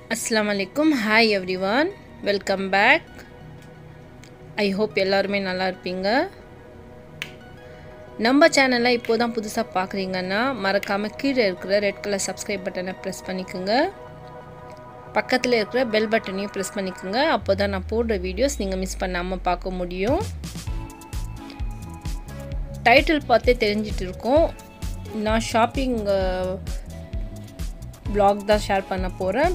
அஸ்ஸலாமு அலைக்கும் hi everyone welcome back I hope எல்லாருமே நல்லா இருப்பீங்க நம்ம சேனலை இப்போ தான் புதுசாக பார்க்குறீங்கன்னா மறக்காமல் கீழே இருக்கிற ரெட் கலர் சப்ஸ்கிரைப் பட்டனை ப்ரெஸ் பண்ணிக்கோங்க பக்கத்தில் இருக்கிற பெல் பட்டனையும் ப்ரெஸ் பண்ணிக்கோங்க அப்போ தான் நான் போடுற வீடியோஸ் நீங்கள் மிஸ் பண்ணாமல் பார்க்க முடியும் டைட்டில் பார்த்தே தெரிஞ்சிட்டு இருக்கோம் நான் ஷாப்பிங் ப்ளாக் தான் ஷேர் பண்ண போகிறேன்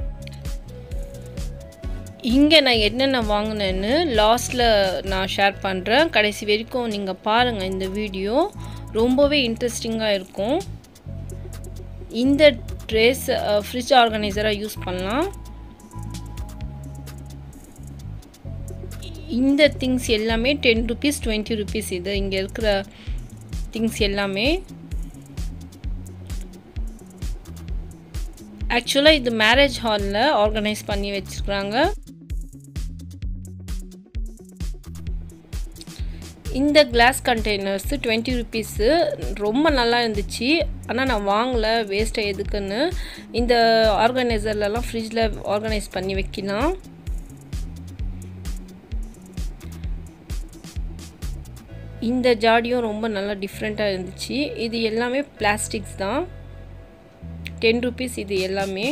இங்கே நான் என்னென்ன வாங்கினேன்னு லாஸ்ட்டில் நான் ஷேர் பண்ணுறேன் கடைசி வரைக்கும் நீங்கள் பாருங்கள் இந்த வீடியோ ரொம்பவே இன்ட்ரெஸ்டிங்காக இருக்கும் இந்த ட்ரேஸ் ஃப்ரிட்ஜ் ஆர்கனைசராக யூஸ் பண்ணலாம் இந்த திங்ஸ் எல்லாமே டென் ருபீஸ் டுவெண்ட்டி ருபீஸ் இது இங்கே இருக்கிற திங்ஸ் எல்லாமே ஆக்சுவலாக இது மேரேஜ் ஹாலில் ஆர்கனைஸ் பண்ணி வச்சுருக்குறாங்க இந்த கிளாஸ் கண்டெய்னர்ஸு டுவெண்ட்டி ருபீஸு ரொம்ப நல்லா இருந்துச்சு ஆனால் நான் வாங்கலை வேஸ்ட்டாக எதுக்குன்னு இந்த ஆர்கனைசர்லலாம் ஃப்ரிட்ஜில் ஆர்கனைஸ் பண்ணி வைக்கலாம் இந்த ஜாடியும் ரொம்ப நல்லா டிஃப்ரெண்ட்டாக இருந்துச்சு இது எல்லாமே பிளாஸ்டிக்ஸ் தான் டென் ருபீஸ் இது எல்லாமே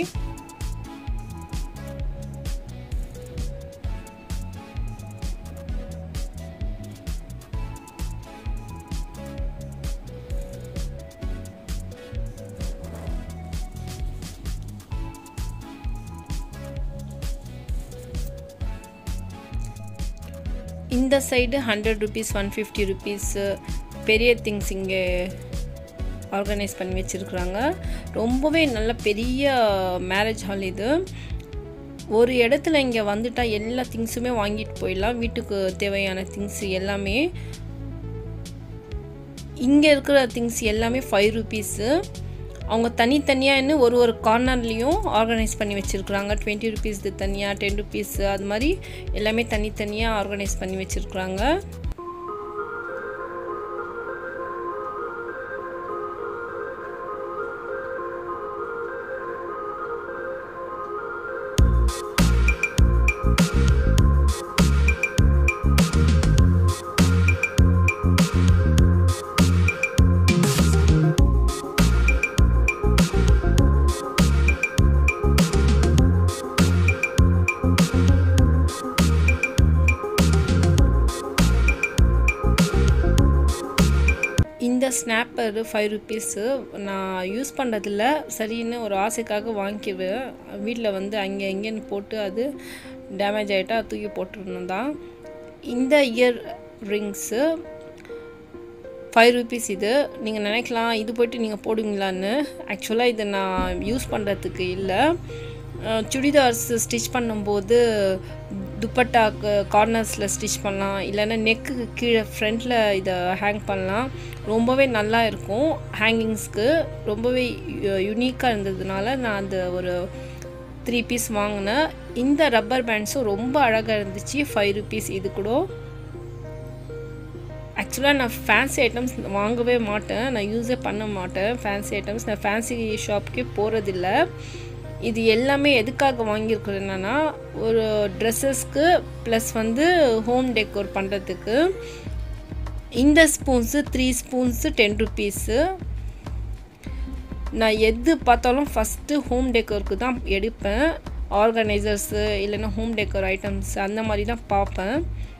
இந்த side hundred rupees one fifty rupees பெரிய திங்ஸ் இங்கே ஆர்கனைஸ் பண்ணி வச்சுருக்குறாங்க ரொம்பவே நல்ல பெரிய மேரேஜ் ஹால் இது ஒரு இடத்துல இங்கே வந்துட்டால் எல்லா திங்ஸுமே வாங்கிட்டு போயிடலாம் வீட்டுக்கு தேவையான திங்ஸ் எல்லாமே இங்கே இருக்கிற திங்ஸ் எல்லாமே ஃபைவ் ருபீஸு அவங்க தனித்தனியாக இன்னும் ஒரு ஒரு கார்னர்லேயும் ஆர்கனைஸ் பண்ணி வச்சுருக்குறாங்க டுவெண்ட்டி ருபீஸ் தனியாக டென் ருபீஸ் அது மாதிரி எல்லாமே தனித்தனியாக ஆர்கனைஸ் பண்ணி வச்சுருக்குறாங்க இந்த ஸ்னாப்பர் ஃபைவ் ருபீஸு நான் யூஸ் பண்ணுறதில்ல சரின்னு ஒரு ஆசைக்காக வாங்கிக்குவேன் வீட்டில் வந்து அங்கே இங்கேன்னு போட்டு அது டேமேஜ் ஆகிட்டா தூக்கி போட்டுருந்தோம் தான் இந்த இயர் ரிங்ஸு ஃபைவ் ருபீஸ் இது நீங்கள் நினைக்கலாம் இது போய்ட்டு நீங்கள் போடுவீங்களான்னு ஆக்சுவலாக இது நான் யூஸ் பண்ணுறதுக்கு இல்லை சுடிதார்ஸ் ஸ்டிச் பண்ணும்போது துப்பட்டாக்கு கார்னர்ஸில் ஸ்டிச் பண்ணலாம் இல்லைன்னா நெக்குக்கு கீழே ஃப்ரண்ட்டில் இதை ஹேங் பண்ணலாம் ரொம்பவே நல்லா இருக்கும் ஹேங்கிங்ஸ்க்கு ரொம்பவே யுனிக்காக இருந்ததுனால நான் அந்த ஒரு த்ரீ பீஸ் வாங்கினேன் இந்த ரப்பர் பேண்ட்ஸும் ரொம்ப அழகாக இருந்துச்சு ஃபைவ் ருபீஸ் இது கூட ஆக்சுவலாக நான் ஃபேன்சி ஐட்டம்ஸ் வாங்கவே மாட்டேன் நான் யூஸே பண்ண மாட்டேன் ஃபேன்சி ஐட்டம்ஸ் நான் ஃபேன்சி ஷாப்புக்கே போகிறதில்ல இது எல்லாமே எதுக்காக வாங்கியிருக்கிறேன்னா ஒரு ட்ரெஸ்ஸஸ்க்கு ப்ளஸ் வந்து ஹோம் டெக்கோர் பண்ணுறதுக்கு இந்த spoons three spoons ten rupees நான் எது பார்த்தாலும் ஃபஸ்ட்டு ஹோம் டெக்கோருக்கு தான் எடுப்பேன் ஆர்கனைசர்ஸு இல்லைன்னா ஹோம் டெக்கோர் ஐட்டம்ஸ் அந்த மாதிரி தான் பார்ப்பேன்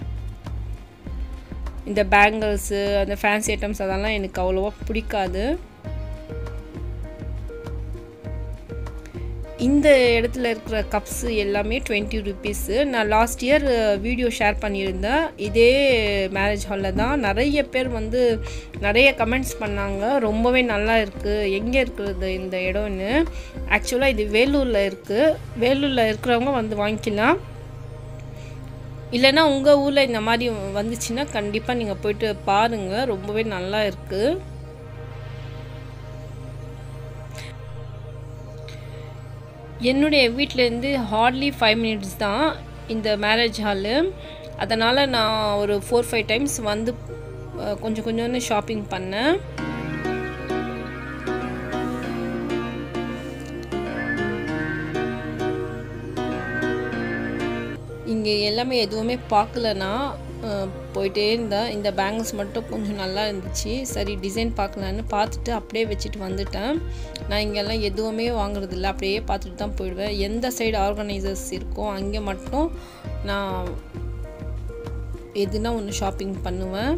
இந்த பேங்கிள்ஸு அந்த ஃபேன்சி ஐட்டம்ஸ் அதெல்லாம் எனக்கு அவ்வளோவா பிடிக்காது இந்த இடத்துல இருக்கிற கப்ஸு எல்லாமே டுவெண்ட்டி ருபீஸு நான் லாஸ்ட் இயர் வீடியோ ஷேர் பண்ணியிருந்தேன் இதே மேரேஜ் ஹாலில் தான் நிறைய பேர் வந்து நிறைய கமெண்ட்ஸ் பண்ணாங்க ரொம்பவே நல்லா இருக்குது எங்கே இருக்கிறது இந்த இடம்னு ஆக்சுவலாக இது வேலூரில் இருக்குது வேலூரில் இருக்கிறவங்க வந்து வாங்கிக்கலாம் இல்லைன்னா உங்கள் ஊரில் இந்த மாதிரி வந்துச்சுன்னா கண்டிப்பாக நீங்கள் போயிட்டு பாருங்கள் ரொம்பவே நல்லா இருக்குது என்னுடைய வீட்டிலேருந்து ஹார்ட்லி ஃபைவ் மினிட்ஸ் தான் இந்த மேரேஜ் ஹாலு அதனால் நான் ஒரு ஃபோர் ஃபைவ் டைம்ஸ் வந்து கொஞ்சம் கொஞ்சோன்னு ஷாப்பிங் பண்ணேன் இங்கே எல்லாமே எதுவுமே பார்க்கலனா போயிட்டே இருந்தேன் இந்த பேங்கிள்ஸ் மட்டும் கொஞ்சம் நல்லா இருந்துச்சு சரி டிசைன் பார்க்கலான்னு பார்த்துட்டு அப்படியே வச்சுட்டு வந்துட்டேன் நான் இங்கெல்லாம் எதுவுமே வாங்குறதில்ல அப்படியே பார்த்துட்டு தான் போயிடுவேன் எந்த சைடு ஆர்கனைசர்ஸ் இருக்கோ அங்கே மட்டும் நான் எதுனா ஒன்று ஷாப்பிங் பண்ணுவேன்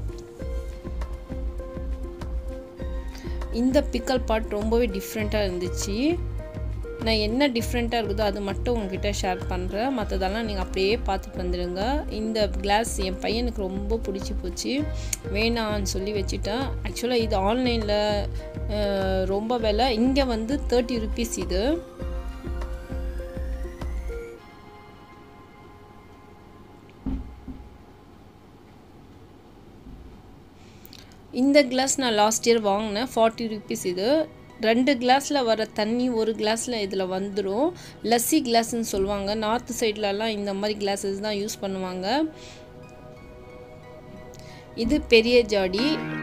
இந்த பிக்கல் பார்ட் ரொம்பவே டிஃப்ரெண்ட்டாக இருந்துச்சு நான் என்ன டிஃப்ரெண்ட்டாக இருக்குதோ அது மட்டும் உங்ககிட்ட ஷேர் பண்ணுறேன் மற்றதெல்லாம் நீங்கள் அப்படியே பார்த்துட்டு வந்துடுங்க இந்த கிளாஸ் என் பையனுக்கு ரொம்ப பிடிச்சி போச்சு வேணான்னு சொல்லி வச்சுட்டேன் ஆக்சுவலாக இது ஆன்லைனில் ரொம்ப விலை இங்கே வந்து தேர்ட்டி ருபீஸ் இது இந்த கிளாஸ் நான் லாஸ்ட் இயர் வாங்கினேன் ஃபார்ட்டி ருபீஸ் இது ரெண்டு கிளாஸில் வர தண்ணி ஒரு கிளாஸில் இதில் வந்துடும் லஸ்ஸி கிளாஸ்ன்னு சொல்லுவாங்க நார்த் சைட்லலாம் இந்த மாதிரி கிளாஸஸ் தான் யூஸ் பண்ணுவாங்க இது பெரிய ஜாடி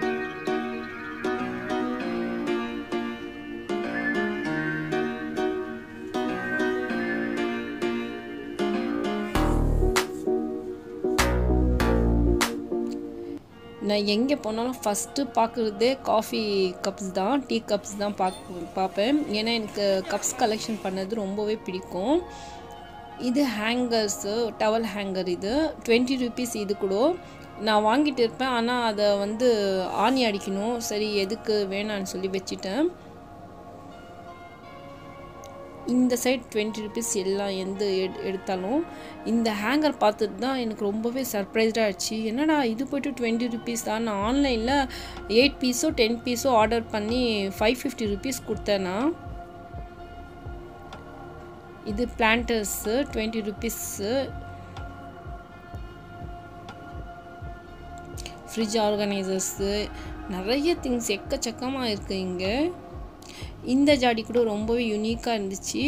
நான் எங்கே போனாலும் ஃபஸ்ட்டு பார்க்குறதே காஃபி கப்ஸ் தான் டீ கப்ஸ் தான் பார்க்க பார்ப்பேன் ஏன்னா எனக்கு கப்ஸ் கலெக்ஷன் பண்ணது ரொம்பவே பிடிக்கும் இது ஹேங்கர்ஸு டவல் ஹேங்கர் இது டுவெண்ட்டி ருபீஸ் இது கூட நான் வாங்கிட்டு இருப்பேன் ஆனால் அதை வந்து ஆணி அடிக்கணும் சரி எதுக்கு வேணான்னு சொல்லி வச்சுட்டேன் இந்த சைட் டுவெண்ட்டி ருபீஸ் எல்லாம் எந்த எடு எடுத்தாலும் இந்த ஹேங்கர் பார்த்துட்டு தான் எனக்கு ரொம்பவே சர்ப்ரைஸ்டாக ஆச்சு என்னடா இது போய்ட்டு டுவெண்ட்டி ருபீஸ் தான் நான் ஆன்லைனில் எயிட் பீஸோ டென் பீஸோ ஆர்டர் பண்ணி ஃபைவ் ஃபிஃப்டி ருபீஸ் கொடுத்தேன்னா இது planters twenty rupees fridge organisers நிறைய திங்ஸ் எக்கச்சக்கமாக இருக்குது இங்கே இந்த ஜாடி கூட ரொம்பவே யூனிக்காக இருந்துச்சு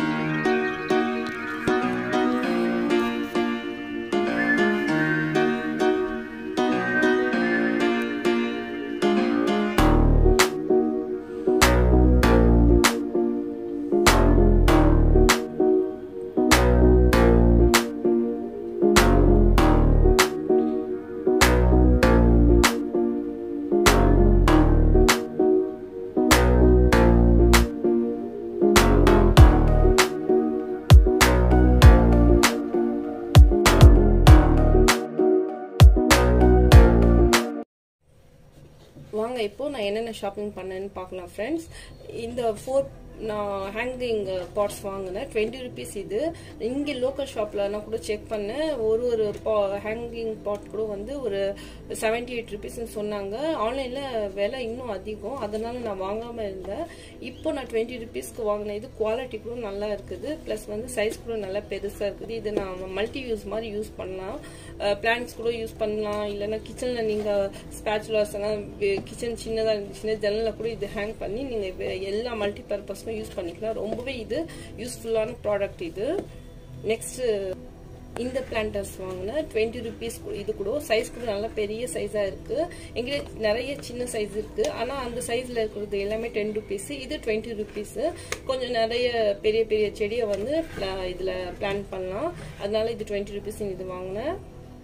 வாங்க இப்போ நான் என்னென்ன ஷாப்பிங் பண்ணேன்னு பார்க்கலாம் ஃப்ரெண்ட்ஸ் இந்த ஃபோர் நான் ஹேங்கிங் பாட்ஸ் வாங்கினேன் டுவெண்ட்டி ருபீஸ் இது இங்கே லோக்கல் ஷாப்லலாம் கூட செக் பண்ணேன் ஒரு ஒரு ஹேங்கிங் பாட் கூட வந்து ஒரு செவன்டி எயிட் ருபீஸ்னு சொன்னாங்க ஆன்லைனில் விலை இன்னும் அதிகம் அதனால நான் வாங்காமல் இருந்தேன் இப்போ நான் டுவெண்ட்டி ருபீஸ்க்கு வாங்கினேன் இது குவாலிட்டி கூட நல்லா இருக்குது ப்ளஸ் வந்து சைஸ் கூட நல்லா பெருசாக இருக்குது இது நான் மல்டி யூஸ் மாதிரி யூஸ் பண்ணலாம் பிளான்ஸ் கூட யூஸ் பண்ணலாம் இல்லைன்னா கிச்சனில் நீங்கள் ஸ்பேச்சுலர்ஸ் எல்லாம் கிச்சன் சின்னதாக இருந்துச்சுன்னா ஜன்னலில் கூட இது ஹேங் பண்ணி நீங்கள் எல்லா மல்டி பர்பஸ் பர்பஸ்க்கும் யூஸ் பண்ணிக்கலாம் ரொம்பவே இது யூஸ்ஃபுல்லான ப்ராடக்ட் இது நெக்ஸ்ட் இந்த பிளான்டர்ஸ் வாங்கினேன் டுவெண்ட்டி ருபீஸ் இது கூட சைஸ் கூட நல்லா பெரிய சைஸாக இருக்குது எங்கிட்ட நிறைய சின்ன சைஸ் இருக்குது ஆனால் அந்த சைஸில் இருக்கிறது எல்லாமே டென் ருபீஸ் இது டுவெண்ட்டி ருபீஸு கொஞ்சம் நிறைய பெரிய பெரிய செடியை வந்து இதில் பிளான் பண்ணலாம் அதனால இது டுவெண்ட்டி ருபீஸ் இது வாங்கினேன்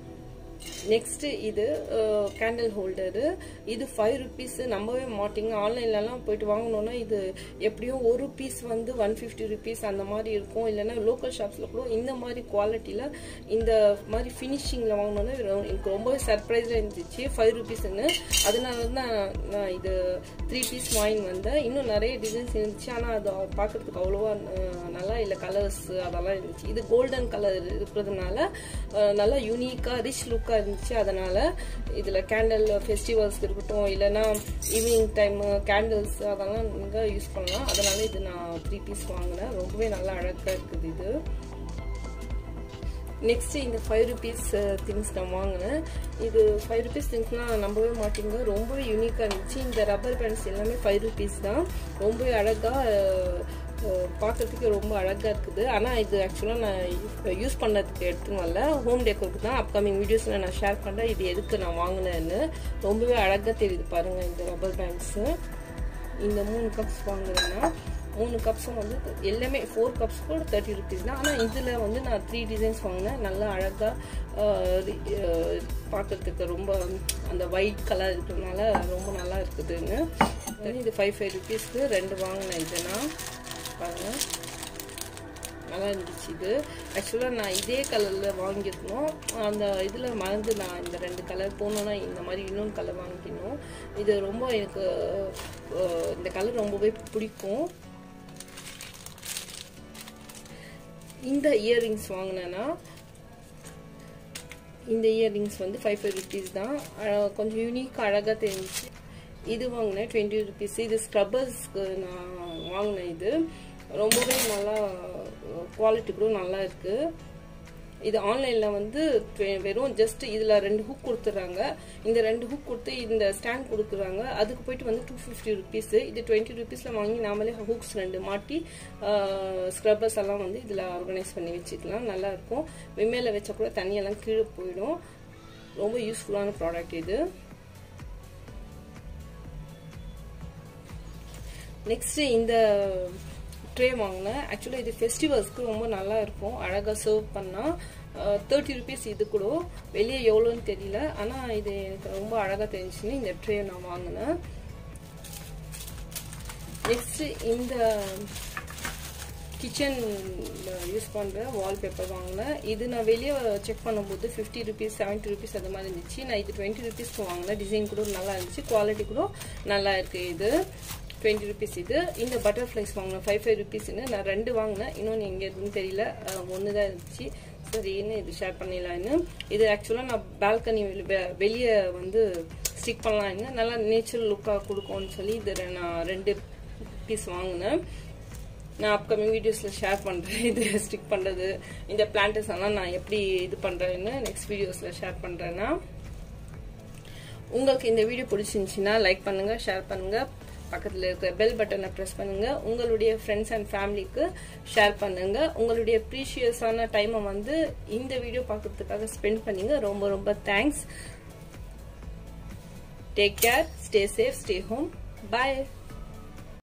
நெக்ஸ்ட் இது கேண்டில் ஹோல்டரு இது ஃபைவ் ருபீஸ் நம்பவே மாட்டிங்க ஆன்லைன்லலாம் போயிட்டு வாங்கினோன்னா இது எப்படியும் ஒரு பீஸ் வந்து ஒன் ஃபிஃப்டி ருபீஸ் அந்த மாதிரி இருக்கும் இல்லைன்னா லோக்கல் ஷாப்ஸில் கூட இந்த மாதிரி குவாலிட்டியில் இந்த மாதிரி ஃபினிஷிங்கில் வாங்கினோன்னா எனக்கு ரொம்பவே சர்ப்ரைஸாக இருந்துச்சு ஃபைவ் ருபீஸ்ன்னு அதனால தான் நான் இது த்ரீ பீஸ் வாங்கி வந்தேன் இன்னும் நிறைய டிசைன்ஸ் இருந்துச்சு ஆனால் அது பார்க்குறதுக்கு அவ்வளோவா நல்லா இல்லை கலர்ஸ் அதெல்லாம் இருந்துச்சு இது கோல்டன் கலர் இருக்கிறதுனால நல்லா யூனிக்காக ரிச் லுக்காக இருந்துச்சு அதனால் இதில் கேண்டில் ஃபெஸ்டிவல்ஸ்க்கு இருக்கட்டும் இல்லைன்னா ஈவினிங் டைம் கேண்டில்ஸ் அதெல்லாம் நீங்கள் யூஸ் பண்ணலாம் அதனால் இது நான் த்ரீ பீஸ் வாங்கினேன் ரொம்பவே நல்லா அழகாக இருக்குது இது நெக்ஸ்ட் இந்த ஃபைவ் ருபீஸ் திங்ஸ் நான் வாங்கினேன் இது ஃபைவ் ருபீஸ் திங்ஸ்னால் நம்பவே மாட்டீங்க ரொம்பவே யூனிக்காக இருந்துச்சு இந்த ரப்பர் பேண்ட்ஸ் எல்லாமே ஃபைவ் ருபீஸ் தான் ரொம்பவே அழகாக பார்க்கறதுக்கு ரொம்ப அழகாக இருக்குது ஆனால் இது ஆக்சுவலாக நான் யூஸ் பண்ணதுக்கு எடுத்துன்னு வரல ஹோம் டெக்கோருக்கு தான் அப்கமிங் வீடியோஸில் நான் ஷேர் பண்ணுறேன் இது எதுக்கு நான் வாங்கினேன்னு ரொம்பவே அழகாக தெரியுது பாருங்கள் இந்த ரப்பர் பேண்ட்ஸு இந்த மூணு கப்ஸ் வாங்குறேன்னா மூணு கப்ஸும் வந்து எல்லாமே ஃபோர் கப்ஸ் கூட தேர்ட்டி ருபீஸ் தான் ஆனால் இதில் வந்து நான் த்ரீ டிசைன்ஸ் வாங்கினேன் நல்லா அழகாக பார்க்கறதுக்கு ரொம்ப அந்த ஒயிட் கலர் இருக்கிறதுனால ரொம்ப நல்லா இருக்குதுன்னு இது ஃபைவ் ஃபைவ் ருபீஸ்க்கு ரெண்டு வாங்கினேன் இது நான் பாருங்கள் நல்லா இருந்துச்சு இது ஆக்சுவலாக நான் இதே கலரில் வாங்கியிருக்கணும் அந்த இதில் மறந்து நான் இந்த ரெண்டு கலர் போனோன்னா இந்த மாதிரி இன்னொன்று கலர் வாங்கிக்கணும் இது ரொம்ப எனக்கு இந்த கலர் ரொம்பவே பிடிக்கும் இந்த இயர்ரிங்ஸ் வாங்கினேன்னா இந்த இயர்ரிங்ஸ் வந்து ஃபைவ் ஃபைவ் ருபீஸ் தான் கொஞ்சம் யூனிக் அழகாக தெரிஞ்சிச்சு இது வாங்கினேன் டுவெண்ட்டி ருபீஸ் இது ஸ்க்ரப்பர்ஸ்க்கு நான் வாங்கினேன் இது ரொம்பவே நல்லா குவாலிட்டி கூட நல்லா இருக்குது இது ஆன்லைனில் வந்து வெறும் ஜஸ்ட் இதில் ரெண்டு ஹுக் கொடுத்துட்றாங்க இந்த ரெண்டு ஹுக் கொடுத்து இந்த ஸ்டாண்ட் கொடுக்குறாங்க அதுக்கு போயிட்டு வந்து டூ ஃபிஃப்டி ருபீஸு இது டுவெண்ட்டி ருபீஸில் வாங்கி நாமளே ஹுக்ஸ் ரெண்டு மாட்டி ஸ்க்ரப்பர்ஸ் எல்லாம் வந்து இதில் ஆர்கனைஸ் பண்ணி வச்சுக்கலாம் நல்லாயிருக்கும் விமையில் வச்சா கூட தண்ணியெல்லாம் கீழே போயிடும் ரொம்ப யூஸ்ஃபுல்லான ப்ராடக்ட் இது நெக்ஸ்ட்டு இந்த ட்ரே வாங்கினேன் ஆக்சுவலாக இது ஃபெஸ்டிவல்ஸ்க்கு ரொம்ப நல்லா இருக்கும் அழகாக சர்வ் பண்ணால் தேர்ட்டி ருபீஸ் இது கூட வெளியே எவ்வளோன்னு தெரியல ஆனால் இது எனக்கு ரொம்ப அழகாக தெரிஞ்சுன்னு இந்த ட்ரே நான் வாங்கினேன் நெக்ஸ்ட்டு இந்த கிச்சன் யூஸ் பண்ணுற வால்பேப்பர் வாங்கினேன் இது நான் வெளியே செக் பண்ணும்போது ஃபிஃப்டி ருபீஸ் செவன்ட்டி ருபீஸ் அது மாதிரி இருந்துச்சு நான் இது டுவெண்ட்டி ருபீஸ்க்கு வாங்கினேன் டிசைன் கூட நல்லா இருந்துச்சு குவாலிட்டி கூட நல்லா இருக்குது இது டுவெண்ட்டி ருபீஸ் இது இந்த பட்டர்ஃப்ளைஸ் வாங்கினேன் ஃபைவ் ஃபைவ் ருபீஸ்னு நான் ரெண்டு வாங்கினேன் இன்னொன்று எங்கே இருக்குன்னு தெரியல ஒன்று தான் இருந்துச்சு சரின்னு இது ஷேர் பண்ணிடலான்னு இது ஆக்சுவலாக நான் பால்கனி வெளியே வந்து ஸ்டிக் பண்ணலான்னு நல்லா நேச்சுரல் லுக்காக கொடுக்கும்னு சொல்லி இது நான் ரெண்டு பீஸ் வாங்கினேன் நான் அப்கமிங் வீடியோஸில் ஷேர் பண்ணுறேன் இது ஸ்டிக் பண்ணுறது இந்த பிளான்டர்ஸ் எல்லாம் நான் எப்படி இது பண்ணுறேன்னு நெக்ஸ்ட் வீடியோஸில் ஷேர் பண்ணுறேன்னா உங்களுக்கு இந்த வீடியோ பிடிச்சிருந்துச்சின்னா லைக் பண்ணுங்கள் ஷேர் பண்ணுங்கள் பக்கத்தில் இருக்கிற பெல் பட்டனை ப்ரெஸ் பண்ணுங்கள் உங்களுடைய ஃப்ரெண்ட்ஸ் அண்ட் ஃபேமிலிக்கு ஷேர் பண்ணுங்கள் உங்களுடைய ப்ரீஷியஸான டைமை வந்து இந்த வீடியோ பார்க்கறதுக்காக ஸ்பெண்ட் பண்ணிங்க ரொம்ப ரொம்ப thanks take care stay safe stay home பாய்